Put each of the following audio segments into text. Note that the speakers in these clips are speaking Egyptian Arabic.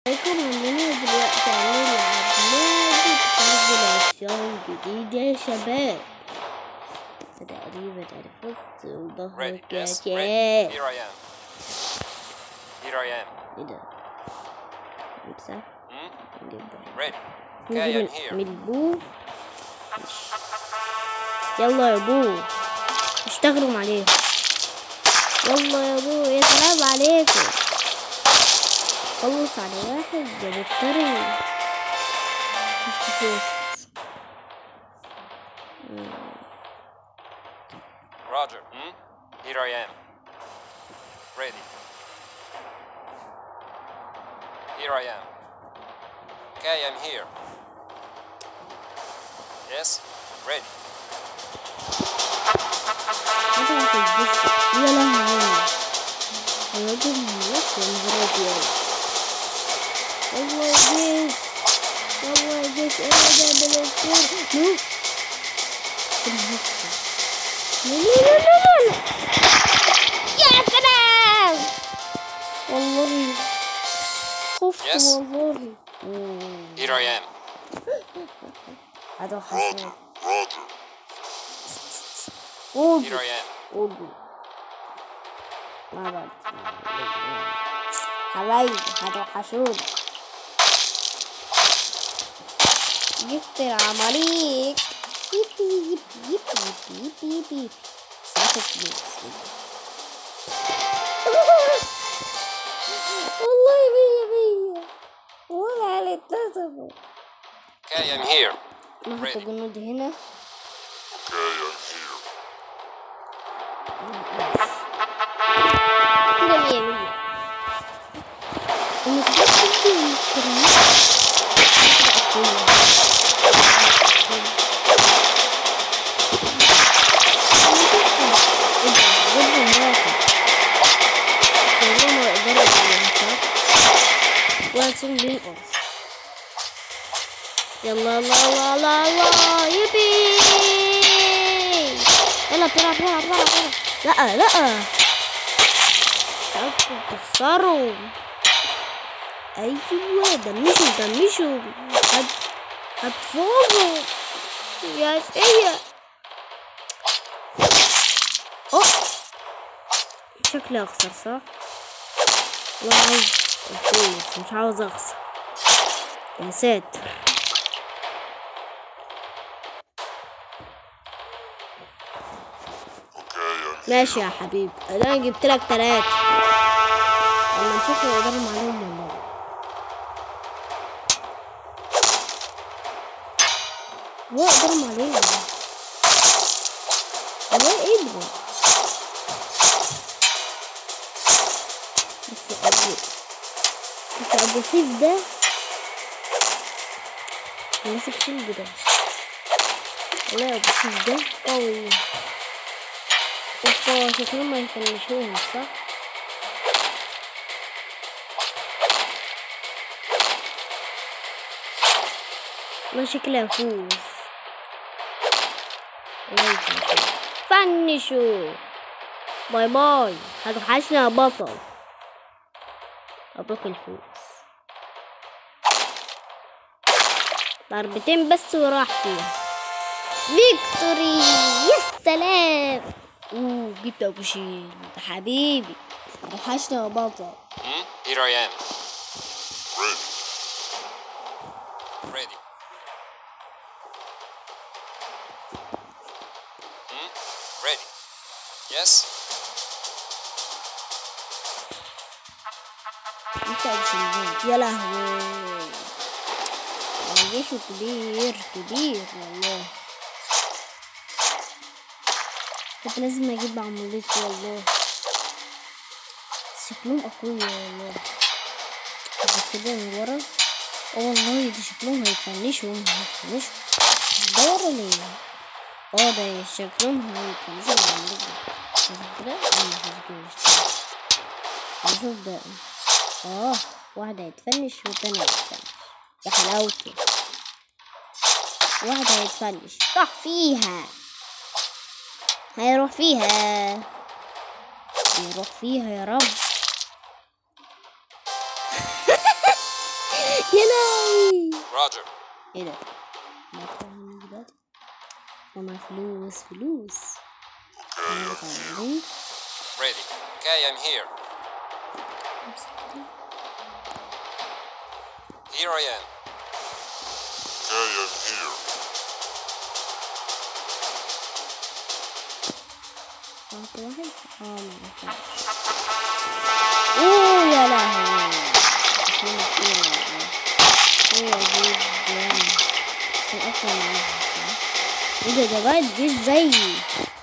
عليكم عندنا دلوقتي هنلعب لعبة كونفرسيون جديدة يا شباب تقريبا عرفت وظهر Ready, yes, ready. كاكات Here I am. Here I am. ايه ده؟ نمسح Hmm? نجيب ده. Ready. نيجي Okay, من I'm here. من البو يلا يا بو اشتغلوا عليه يلا يا بو يا سلام عليكم خلص على واحد ده بالطري Roger. Hmm? Here I am. Ready. Here I am. Okay, I'm here. Yes? Ready. طبعا في الجيش يا لهوي الراجل ملك يا نهار ابيض والله جيش والله جيش انا ده بالاسطول نو لا لا لا لا لا يا سلام والله خفت Yes. والله Here I am. هذا حسن Roger. قول Here I am. قول ما بعد حبايبي هتوحشوني جبت العماليق يبي يبي يبي يبي يبي يبي ساعة فلوس والله مية مية ولا على التصفوا Okay, I'm here. نحط جنود هنا كده مية مية المفروض تدي الكريم يلا يلا يلا يلا يلا يبي يلا بسرعة بسرعة بسرعة بسرعة لا لا تعالوا كسروا ايوه دمشوا دمشوا هت هتفوزوا يا شيء اوه شكلي اخسر صح والله عاوز افوز مش عاوز اخسر يا ساتر ماشي يا حبيبي انا جبت لك ثلاثة لما نشوف نقدرهم عليهم ولا لا هو اقدرهم عليهم هو قدروا بس ابو بس ابو سيف ده ماسك سلب ده والله ابو سيف ده قوي اوبا شكلهم ما يفنشوهم صح ما شكله فوز الله يفنشوه فنشوا باي باي هتوحشنا يا بطل مبروك الفوز ضربتين بس وراح فيها فيكتوري يا سلام اوه جبت ابو شيل ده حبيبي وحشنا يا بطل Hmm? Here I am. Ready. Ready. Hmm? Ready. Yes? انت ابو شيل يا لهوي ده جيشه كبير كبير والله كنت لازم اجيب عمولتي والله شكلهم اقوياء والله بس كده من ورا اه والله دي شكلهم هيفنشوا هم هيفنشوا دوروا ليه اه ده شكلهم هيفنشوا من عندكم شوف كده انا هسجل نشوف ده اه واحد هيتفنش والتاني هيتفنش يا حلاوته واحد هيتفنش راح فيها هيروح فيها يروح فيها يا رب يلا Roger. ايه ده؟ مكان دلوقتي وما فلوس فلوس أنا بتعمل Ready. Okay, I'm here. Here I am. Okay, I'm here. واحد واحد اه ما ينفعش. اوه يا لهوي اتنين اتنين قوية جدا بس الأقوى منها ايه ده ده بقى الجيش زيي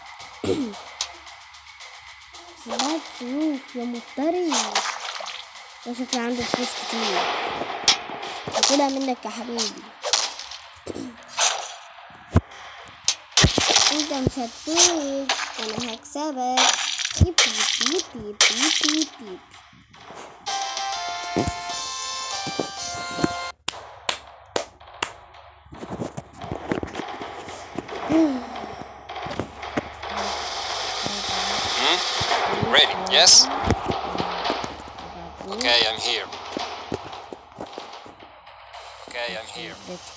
سلاح سيوف يا مفتري ده شكله عنده فلوس كتير هاكلها منك يا حبيبي انت مش هتفوز انا هكسبك يب يب يب يب يب يب يب Hmm? Ready. Yes? Okay, I'm here. Okay, I'm here.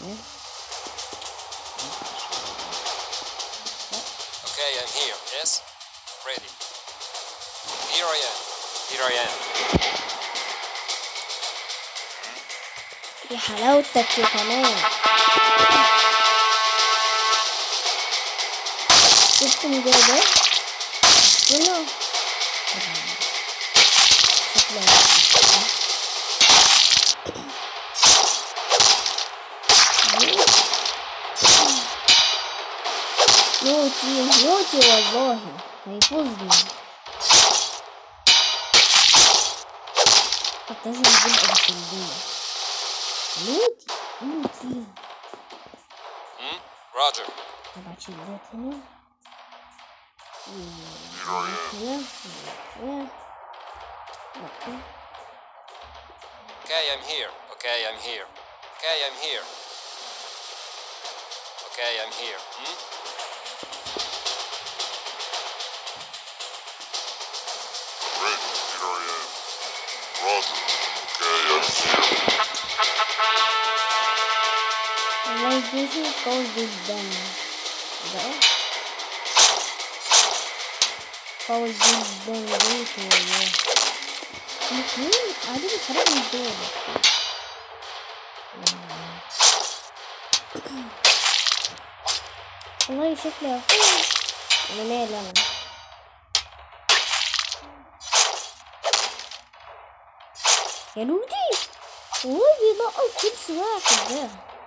Okay, I'm here. Yes? Ready. Here I am. Here I am. يا حلاوتك يا كمان شفت مجاوبات كله موتي موتي والله هيفوزني كنت لازم اقول ابو سلبيه موتي موتي Hmm? Roger. طبعا شدات هنا Here I am. هنا هنا لا Okay, I'm here. Okay, I'm here. Okay, I'm here. Okay, I'm here. Hmm? Ready, here I am. Roger. Okay, I'm here. والله جيشي قوي جدا ده قوي جدا جيشي والله الاثنين قاعدين يتحركوا من دول والله شكلي هفوز انا مالي انا يا لودي هو بينقص كرس واحد ده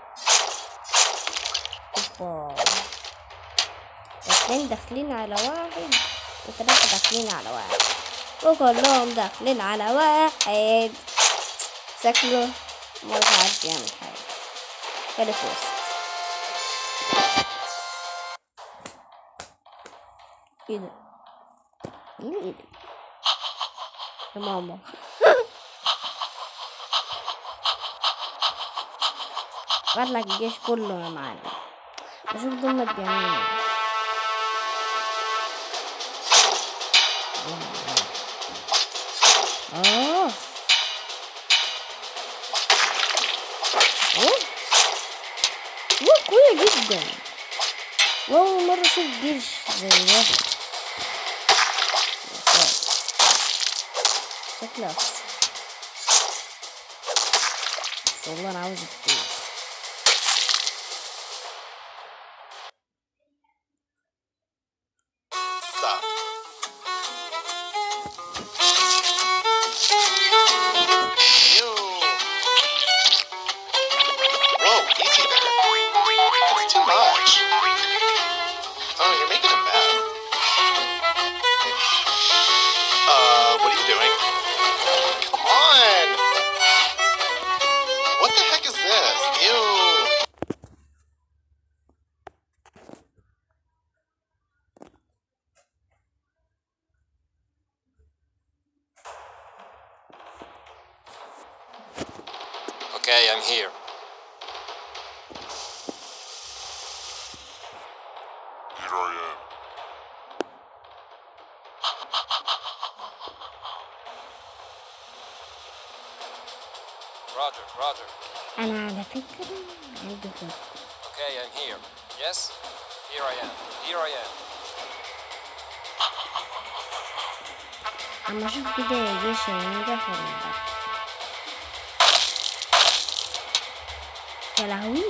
اوبا اتنين داخلين على واحد وتلاتة داخلين على واحد وكلهم داخلين على واحد شكله مش عارف يعمل حاجة كده فوز ايه ده ايه ده يا ماما بعت لك الجيش كله يا معلم اشوف دول بيعملوا ايه اه اوه اوه قوية جدا واول مرة اشوف جيش زي ده يا ساتر. شكله أحسن. بس والله انا عاوز الفلوس Stop. Ew. Whoa, easy there. That's too much. Oh, you're making a mess. Uh, what are you doing? Come on! What the heck is this? Ew. Okay, I'm here. Here I am. Roger. Roger. انا على فكرة عندي خطة Okay, I'm here. Yes? Here I am. Here I am. اما اشوف كده يا جيش هينجح ولا لا يا لهوي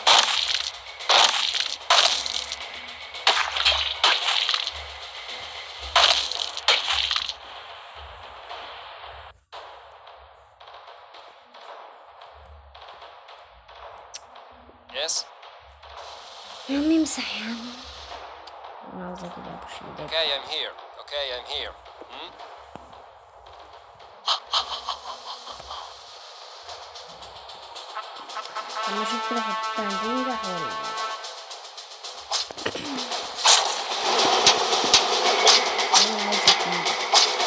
Yes? يا عم امسح يا عم انا عاوزة كده ابو شداد Okay, I'm here. Okay, I'm here. Hmm? اما اشوف كده حطيتها هتنجح ولا لا انا عايزة تنجح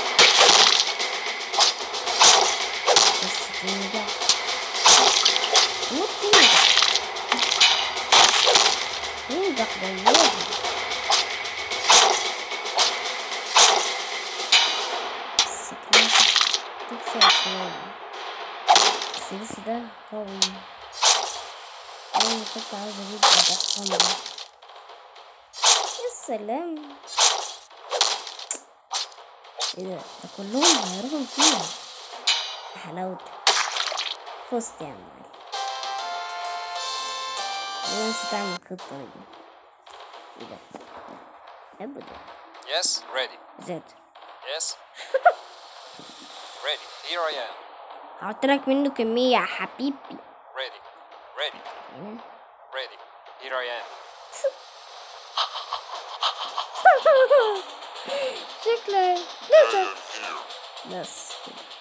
بس تنجح مو تنجح تنجح والله بس كده تكسر شوية بس لسه ده قوي انا كنت عاوز اجيب ادخل ده يا سلام ايه ده ده كلهم هيروحوا فيها حلاوتك فزت يا عم ليه نسيت اعمل الخطة دي ايه ده ابدا Yes? Ready. زاد Yes? Ready. Here I am. هحط لك منه كمية يا حبيبي Ready. Ready. هنا Ready. Here I am. شكله لسه بس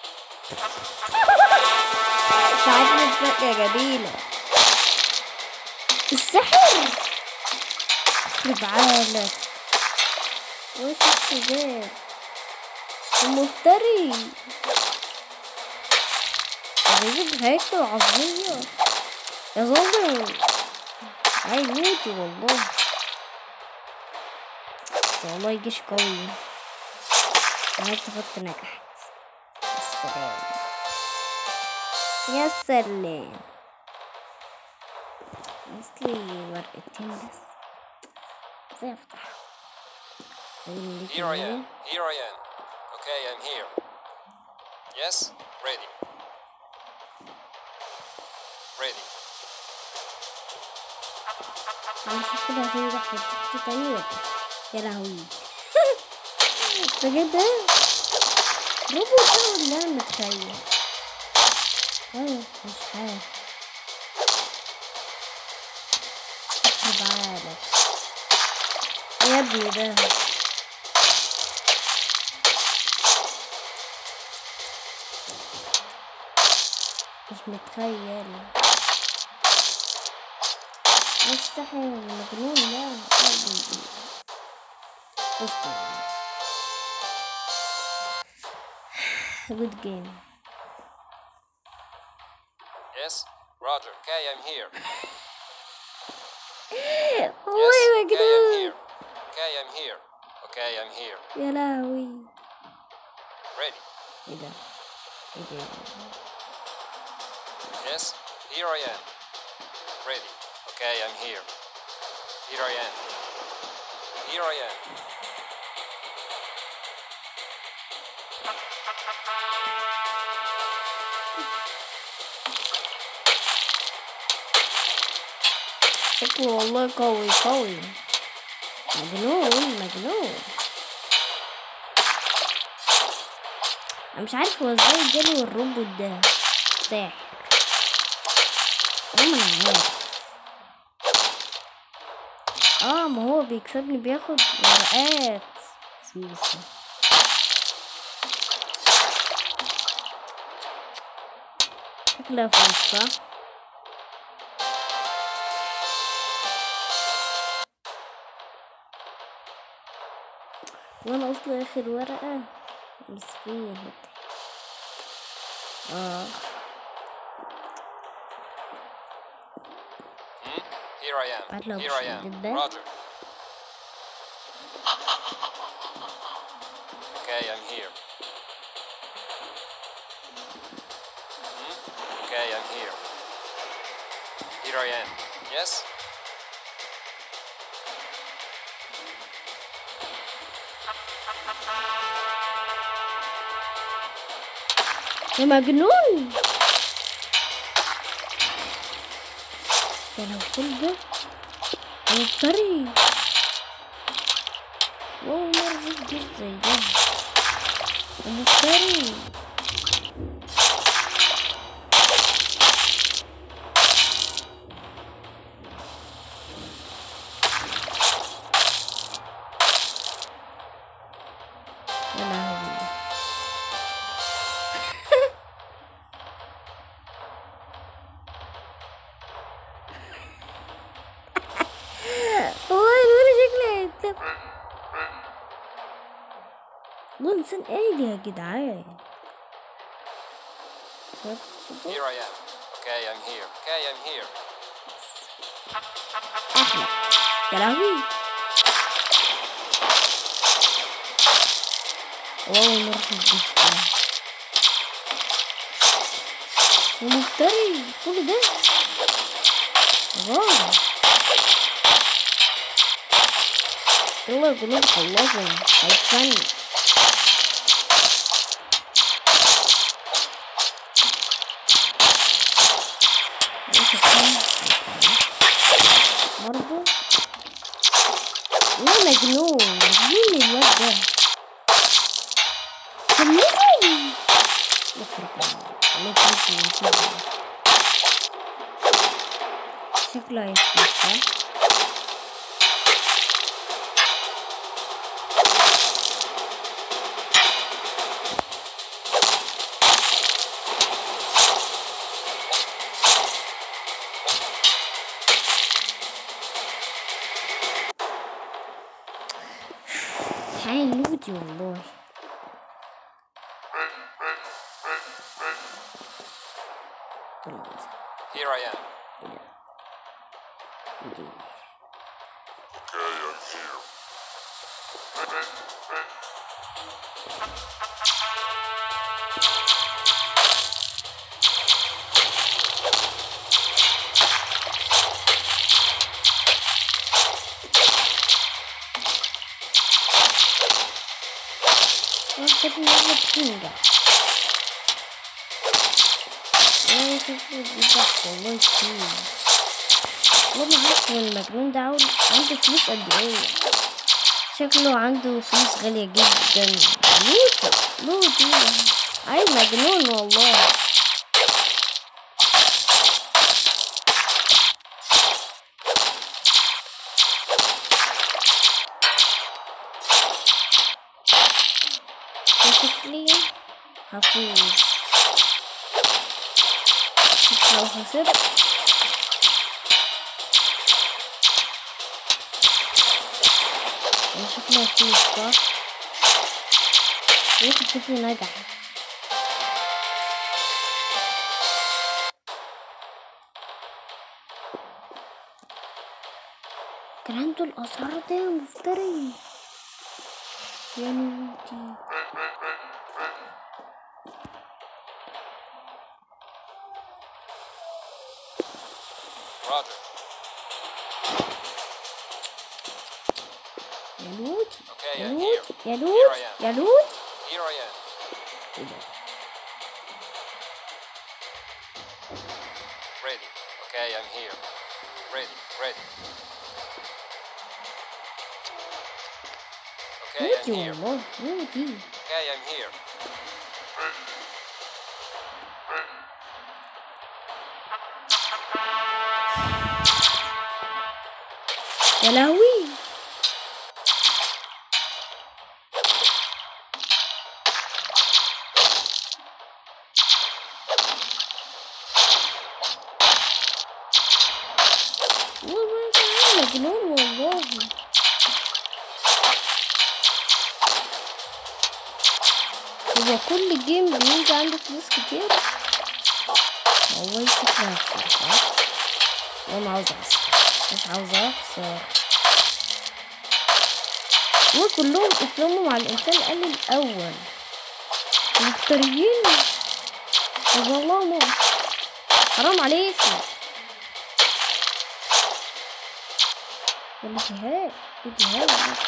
ساعدني الفرقة جميلة السحر يخرب عقلك وش الشباب المفتري غريب هيكل عظمية يا ظالم هيموتي والله والله جيش قوي عملت خطة نجحت السلام يا سلام اصلي ورقتين بس ازاي افتح خليني Here I am. Here I am. Okay, I'm here. Yes? Ready. Ready. انا شوف كده هتنجح في الخطة تاني ولا يا لهوي بجد روبوت ده ولا انا متخيل ايوه مش عارف يخرب عقلك إيه يا ابني ده مش متخيل مستحيل مجنون لا اصبر جود جيم Yes? Roger. Okay, I'm here. هو Yes? إيه Okay, I'm مجنون here. Okay, I'm here. Okay, I'm here. يا لهوي Ready. ايه ده ايه ده إيه ده؟ Yes? Here I am. Ready. Okay, I'm here. Here I am. Here I am. شكله والله قوي قوي مجنون مجنون انا مش عارف هو ازاي جاله الروبوت ده ساحر والله ما انا عارف اه ما هو بيكسبني بياخد ورقات سيسي شكلها فلوس صح وانا اصلا اخر ورقة مسكين اه Hmm? Here I am. I love Here I she am. did that. Roger. Okay, I'm here. Hmm? Okay, I'm here. Here I am. Yes? يا مجنون ده لو كل ده أنا مفتري واو مرة كبير زي ده أنا مفتري يا لهوي والله الولد شكله هيتلف والله انسان آلي يا جدعان Here I am. Okay, I'm here. Okay, I'm here. احلى يا لهوي واو مرة في الجيش ومفتري كل ده غار يلا كلهم خلصوا هيتفنن برضه لا مجنون مجنون الواد ده كملوا يخرب عليك يمكن يمكن شكله هيفلت صح؟ هاي لودي والله Here I am. Okay, I'm here. واحد مرة بتنجح والله شكله بيضحك والله كتير والله ما عارف هو المجنون ده عاول- عنده فلوس قد ايه شكله عنده فلوس غالية جدا لوتي لوتي عيل مجنون والله شكلي هفوز شوف لو خسرت أنا شكلي هفوز صح ياخد شكلي نجح كان عنده الأسرار ده مفتري يا نوتي Roger. يا لوت Okay, يا I'm here. لوت يا لوت يا لوت Here I am. ايه ده Ready. Okay, I'm here. Ready, ready. Okay, I'm لوتي here. والله لوتي Okay, I'm here. يا لهوي والله تعالى مجنون والله هو كل جيم بيجي عنده فلوس كتير والله شكلها هخسر صح؟ وانا عاوز اخسر مش عاوز اخسر وكلهم اتلموا على الانسان قال الاول مفتريين طب والله ما حرام عليكم ولا جهاد جهاد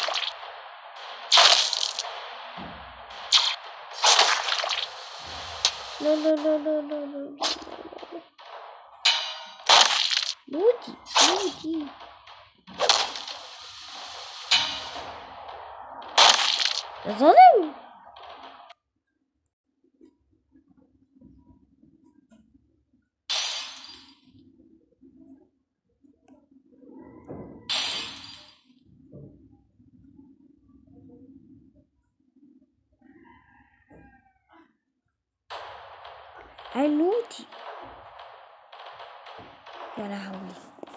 لا لا لا لا لا لا لا لوتي لوتي يا ظالم عنوتي يا لهوي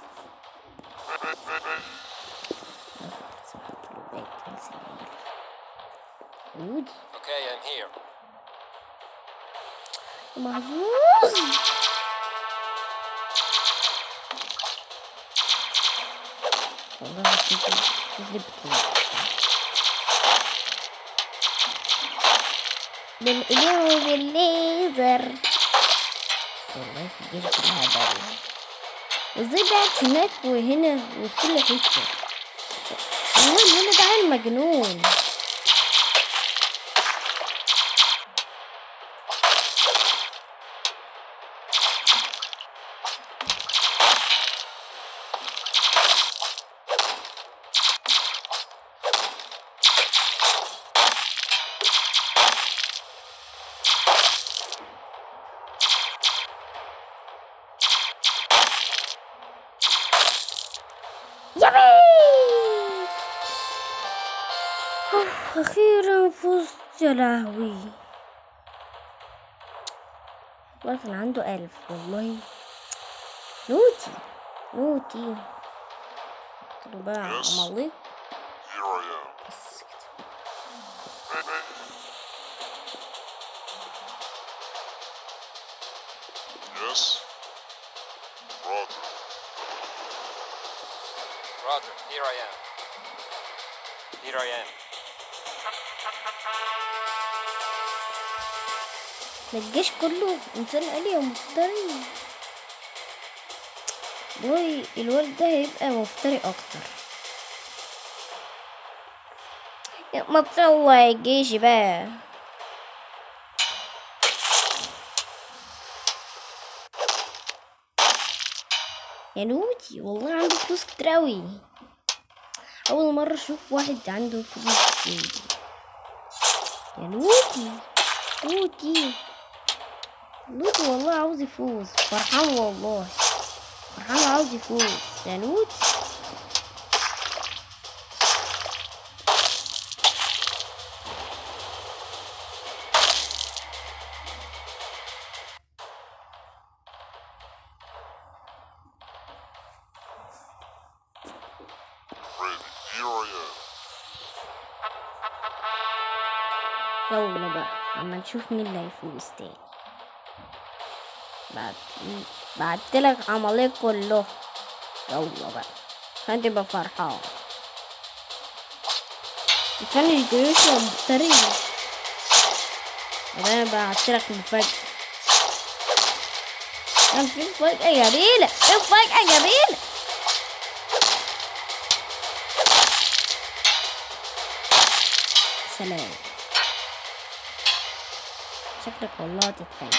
عنوتي Okay, I'm here. محظوظ والله كذب كذبت بالقلوب الليزر والله في الجيش كلها دايما وازاي بقى هناك وهنا وفي كل حتة المهم هنا ده عيل مجنون يبي أوف، أخيرا فزت يا لهوي وصل عنده ألف والله نوتي نوتي قلت له بقى Yes. عماليق Here I am. بس كده Yes? Roger. Roger, here I am. Here I am. ده الجيش كله إنسان آلي ومفتري والله الولد ده هيبقى مفتري أكتر يا ما تروح الجيش بقى يا نوتي والله عنده فلوس كتير أوي أول مرة أشوف واحد عنده فلوس كتير يا نوتي نوتي نوتي والله عاوز يفوز فرحان والله فرحان عاوز يفوز يا نوتي Ready. Here I am. يلا بقى اما نشوف مين اللي هيفوز تاني بعد بعتلك عملية كله يلا بقى عشان تبقى فرحان مفنش جيوش يا مفتري وده انا بعتلك مفاجأة كان في مفاجأة جميلة في مفاجأة جميلة سلام شكلك والله تتفنش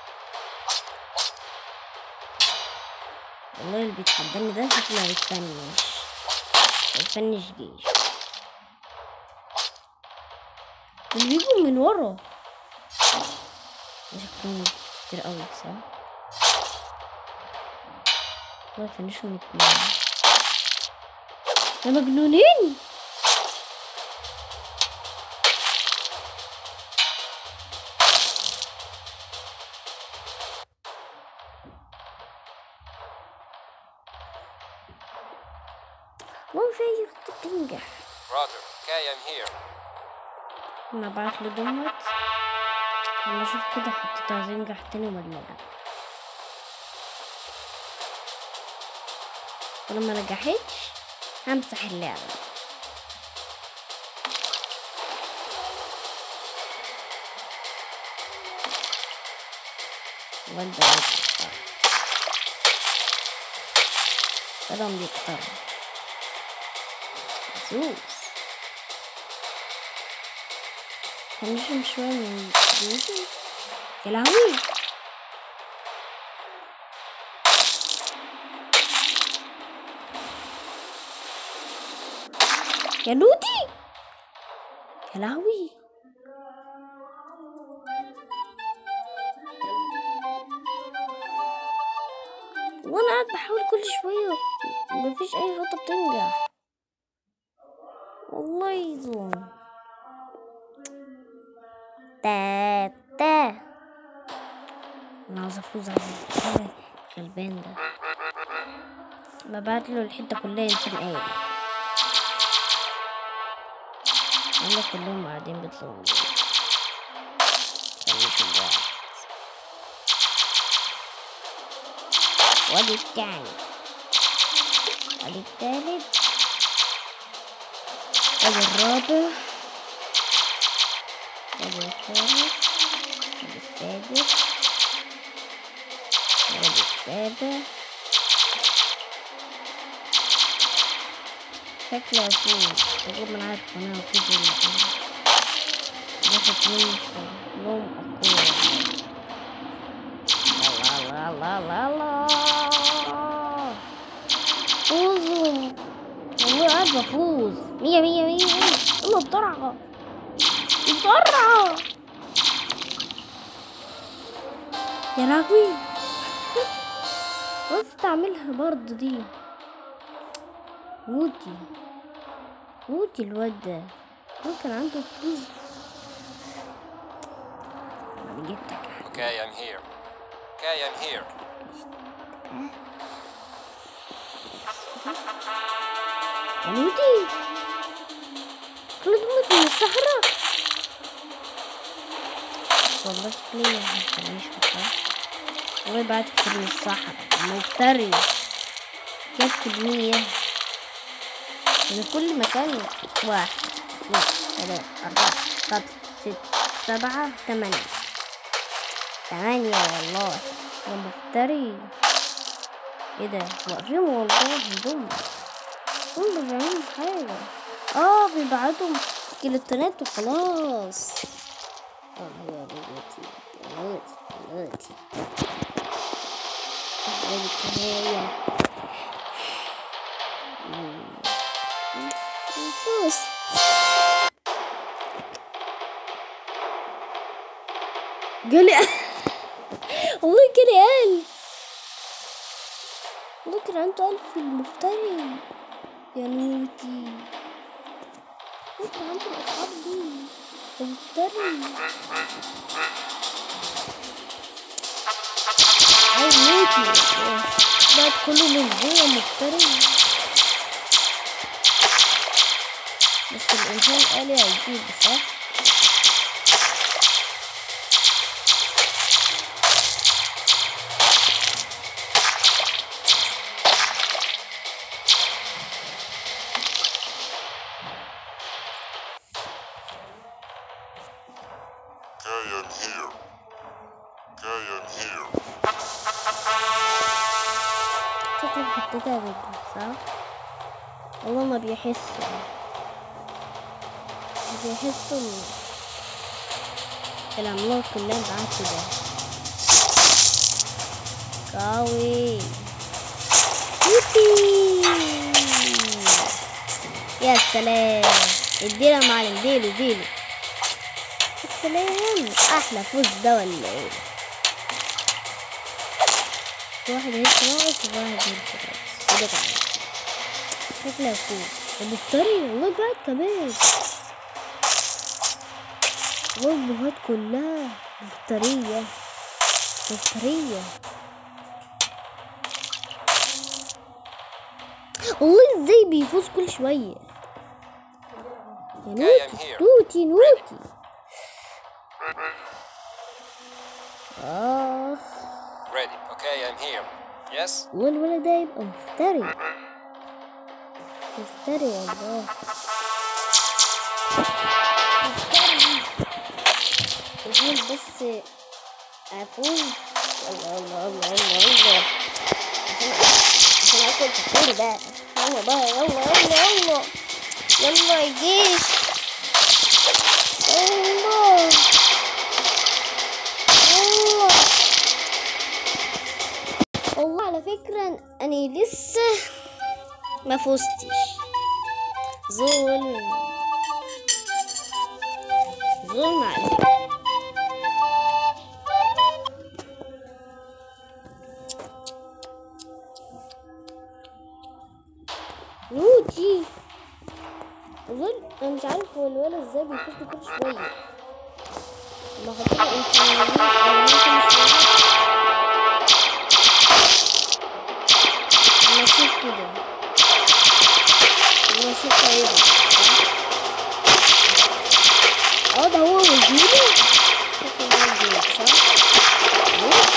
والله اللي بيتحداني ده شكله هيتفنش هيتفنش جيش اللي بيجوا من ورا ده شكلهم كتير قوي صح والله يفنشهم اتنين يا مجنونين مو في تنجح Roger, okay, I'm here. انا بعت له دوت لما اشوف كده حطيتها هتنجح تاني ولا لا ولما نجحتش همسح اللعبة والده بيكتر بدهم بيكتر سوس هنشم شوية من جوزي يا لهوي يا لودي يا لهوي وانا قاعد بحاول كل شوية مفيش اي خطة بتنجح والله يظلم تا تا انا عاوز افوز على الولد الغلبان ده ببعت له الحتة كلها يمكن ايه هما كلهم قاعدين بيطلبوا لي. خليكم بعض وادي التاني وادي التالت وادي الرابع وادي الخامس وادي السادس وادي السابع شكله أفوز أقول من عارف أنا أفوز ولا إيه باخد منهم كلهم أقوى لا لا لا لا لا فوزوا والله قاعد بفوز مية مية مية مية يلا بسرعة بسرعة يا لهوي قلت أعملها برضه دي موتي موتي الواد ده هو كان عنده فلوس أنا جبتك Okay, I'm here. Okay, I'm here. يا موتي خلص موت من الصحراء والله شكلي ما هتخلينيش مصح والله بعد كتير من الصحراء مفتري جاب كمية من كل مكان واحد اثنين ثلاثة أربعة خمسة ستة سبعة ثمانية ثمانية والله يا مفتري ايه ده واقفين والله هدوم هم ما بيعملوا حاجة اه بيبعتوا سكيلتونات وخلاص اه يا بنتي يا بنتي يا بنتي يا بنتي هي نفوس قالي والله قالي ألف والله كان عنده ألف في المفتري يا نوتي كان عنده الأصحاب دي المفتري عايز نوتي بعد كله من جوه مفتري بس الإنسان قال هيجيب صح؟ Okay, I'm here. Okay, I'm here. شكلك حطيتها بدري صح؟ والله ما بيحسوا ما بيحسوا العملاق كلها معاه كده قوي يوبي يا سلام اديله يا معلم اديله اديله يا سلام احلى فوز ده ولا ايه في واحد هيك راس وواحد هيك راس وده كمان شكله فوق المفتري والله بعد كمان والله البهات كلها مفترية مفترية والله ازاي بيفوز كل شوية يا Okay, I'm نوتي here. نوتي نوتي آه Ready. Okay, I'm here. Yes? والله الولد ده يبقى مفتري مفتري والله مفتري المهم بس افوز الله الله الله الله الله عشان عشان اكل فطور بقى يلا بقى يلا يلا يلا يلا يا جيش الله الله والله على فكرة أنا لسه ما فزتش ظلم ظلم على فكرة نوتي أظن أنا مش عارف هو الولد ازاي بيفوز كل شوية ما خدنا انت أنا أشوف كده أنا أشوف عيب اه ده هو وزيري شكله وزيري صح؟ أهو.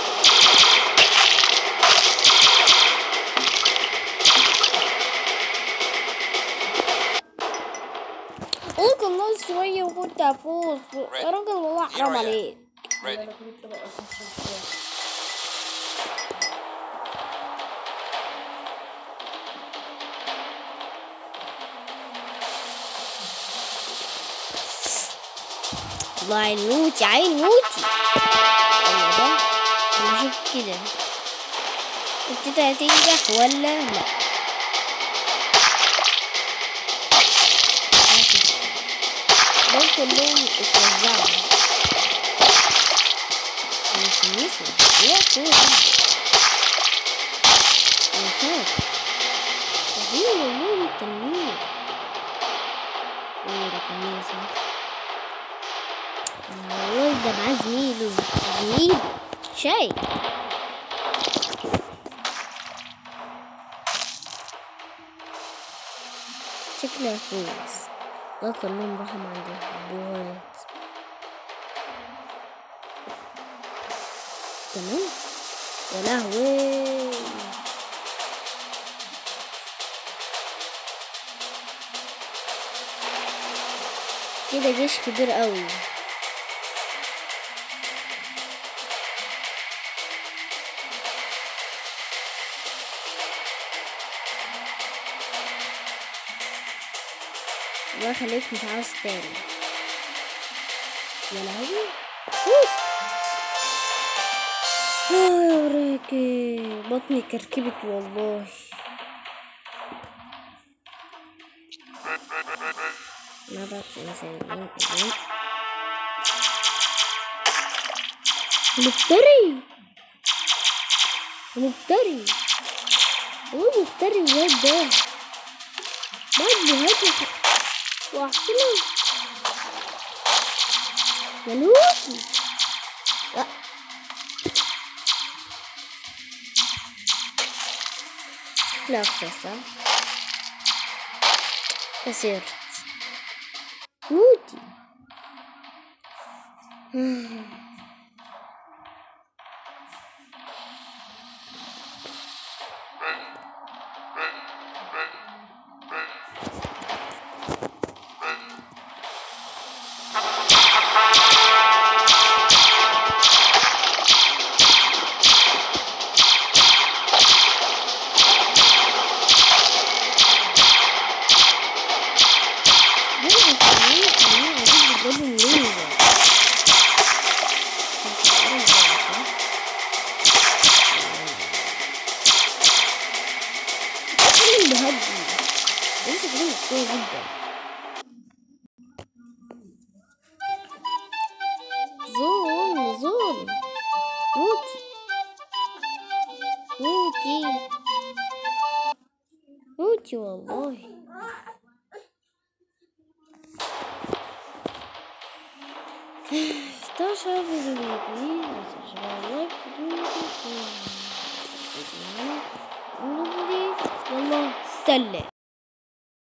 ممكن نص شوية وكنت هفوز يا راجل والله حرام عليك Ready. الله عين نوتي عين نوتي ايوه ده نشوف كده انت هتنجح ولا لا دول كلهم اتوزعوا الكنيسة هي قوية جدا وفات وفين والله التنمير ايه ده كنيسة والله ده معاه زميله زميل شاي شكله يفوز ده كلهم راحوا عند البوات تمام يا لهوي كده جيش كبير قوي الله يخليك مش عاوز تاني يا لهوي فوز اه يا راكي بطني كركبت والله ما بعرف مثلا مفتري مفتري هو مفتري الواد ده بعد هاته واحسنه ملوكي لا لا خسر خسرت موتي ليه عايزين عايزين عايزين يضربوا ليه بتكلم بهدي لسه كلامك قوي جدا ظلم ظلم موتي موتي موتي والله اشتغل بالبيبي اشتغل يلا سلم